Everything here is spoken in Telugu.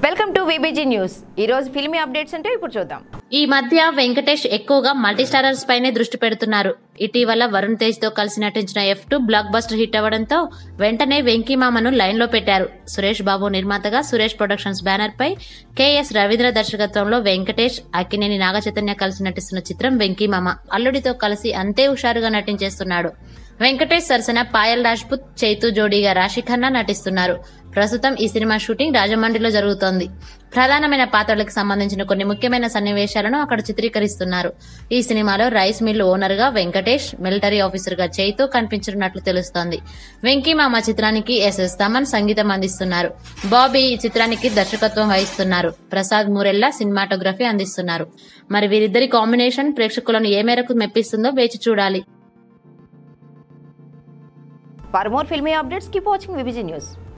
వెల్కమ్ టు విబిజీ న్యూస్ ఈ రోజు ఫిల్మీ అప్డేట్స్ అంటే ఇప్పుడు చూద్దాం ఈ మధ్య వెంకటేష్ ఎక్కువగా మల్టీస్టారర్స్ పైనే దృష్టి పెడుతున్నారు ఇటీవల వరుణ్ తేజ్ తో కలిసి నటించిన F two blockbuster hit అవ్వడంతో వెంటనే వెంకీమామను లైన్ లో పెట్టారు సురేష్ బాబు నిర్మాతగా సురేష్ ప్రొడక్షన్స్ బ్యానర్ పై కెఎస్ రవీంద్ర దర్శకత్వంలో వెంకటేష్ అక్కినేని నాగచైతన్య కలిసి నటిస్తున్న చిత్రం వెంకీమామ అల్లుడితో కలిసి అంతే హుషారుగా నటించేస్తున్నాడు వెంకటేష్ సరసన పాయల్ రాజ్పుత్ చైతు జోడీగా రాశి ఖన్నా నటిస్తున్నారు ప్రస్తుతం ఈ సినిమా షూటింగ్ రాజమండ్రిలో జరుగుతోంది ప్రధానమైన పాత్రలకు సంబంధించిన కొన్ని ముఖ్యమైన సన్నివేశాలను అక్కడ చిత్రీకరిస్తున్నారు ఈ సినిమాలో రైస్ మిల్లు ఓనర్ గా వెంకటేష్ మిలిటరీ ఆఫీసర్ గా చైతు కనిపించనున్నట్లు తెలుస్తోంది వెంకీమామ చిత్రానికి ఎస్ఎస్ తమన్ సంగీతం అందిస్తున్నారు బాబీ ఈ చిత్రానికి దర్శకత్వం వహిస్తున్నారు ప్రసాద్ మూరెల్లా సినిమాటోగ్రఫీ అందిస్తున్నారు మరి వీరిద్దరి కాంబినేషన్ ప్రేక్షకులను ఏ మేరకు మెప్పిస్తుందో వేచి చూడాలి for more filmy updates keep watching VBG news